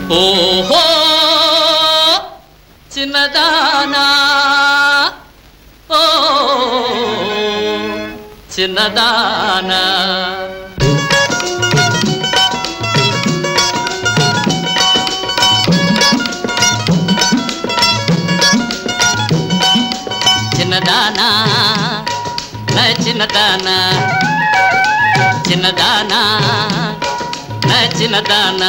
ఓహో చిన్నదానా ఓ చిన్నదానా చిన్నదానా నా చిన్నదానా చిన్నదానా నా చిన్నదానా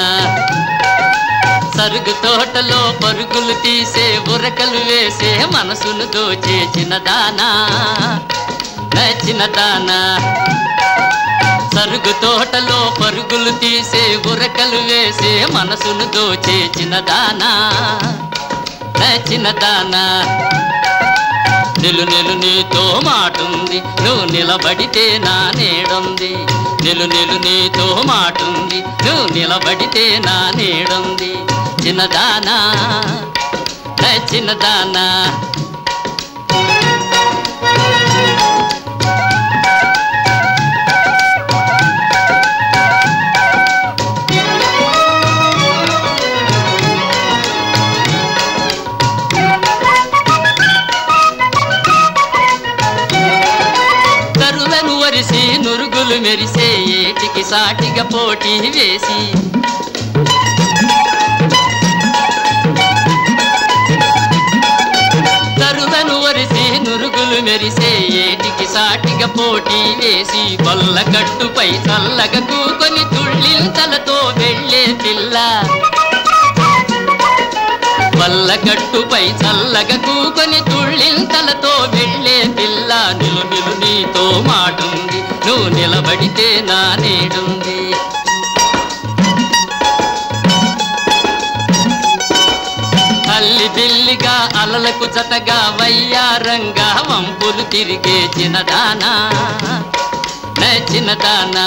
సరుగు తోటలో పరుగులు తీసే ఉరకలు వేసే మనసును దోచే చిన్నదానా నా చిన్నదానా సరుగు తోటలో పరుగులు తీసే ఉరకలు వేసే మనసును దోచే చిన్నదానా నా చిన్నదానా నిలు నిలు నీతో మాటుంది నువ్వు నిలబడితే నా నేడుంది నిలు నిలు నీతో మాటుంది నువ్వు నిలబడితే నా నేడుంది చిన్నదానా నా చిన్నదానా కరులను వరిసి నురుగులు మెరిసే ఏటికి సాటిగా పోటీ వేసి కరులను వరిసి నురుగులు మెరిసే ఏటికి సాటిగా పోటీ వేసి కొల్ల కట్టుపై చల్లగా కూకొని తుళ్ళింతలతో వెళ్ళే పిల్ల వల్ల గట్టుపై చల్లగా కూకొని తుళ్ళింతలతో వెళ్ళే పిల్ల నిలు నిలు నీతో మాటుంది నువ్వు నిలబడితే నా నేడుంది అల్లి బిల్లిగా అలలకు జతగా వయ్యారంగా వంపులు తిరిగే చిన్నదానా నా చిన్నదానా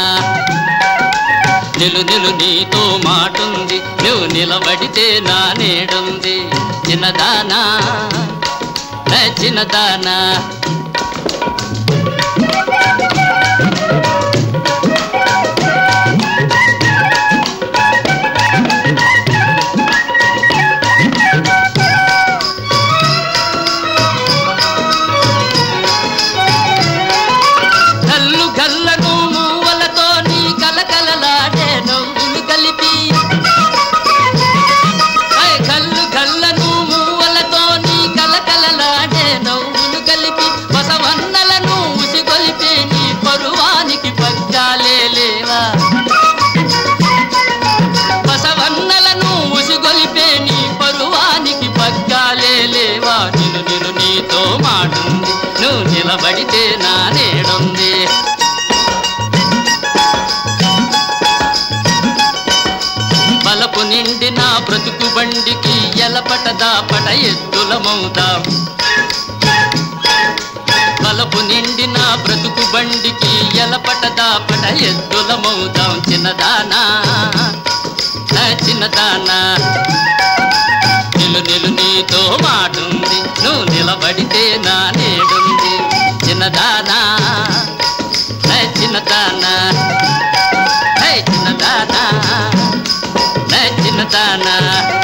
నిలు నిలు నీతో మాటుంది నువ్వు నిలబడితే నా నేడుంది చిన్నదానా నా చిన్నదానా కల్లు గల్లను మూవలతో నీ కలకలలాడే నవ్వులు కలిపి ఐ కల్లు గల్లను మూవలతో నీ కలకలలాడే నవ్వులు కలిపి బసవన్నలను ఉసిగొలిపే నీ పరువానికి పగ్గాలే లేవా బసవన్నలను ఉసిగొలిపే నీ పరువానికి పగ్గాలే లేవా నిన్ను నిన్ను నీతో మాటుంది నువ్వు నిలబడితే నా నేడుంది బలపు నిండి నా బ్రతుకు బండికి ఎలపట దాపట ఎద్దులమవుదాం బలపు నిండి నా బ్రతుకు బండికి ఎలపట దాపట ఎద్దులమవుదాం చిన్నదానా నా చిన్నదానా నిలు నిలు నీతో మాటుంది నువ్వు నిలబడితే నా నేడుంది చిన్నదానా నా చిన్నదానా హే చిన్నదానా నా చిన్నదానా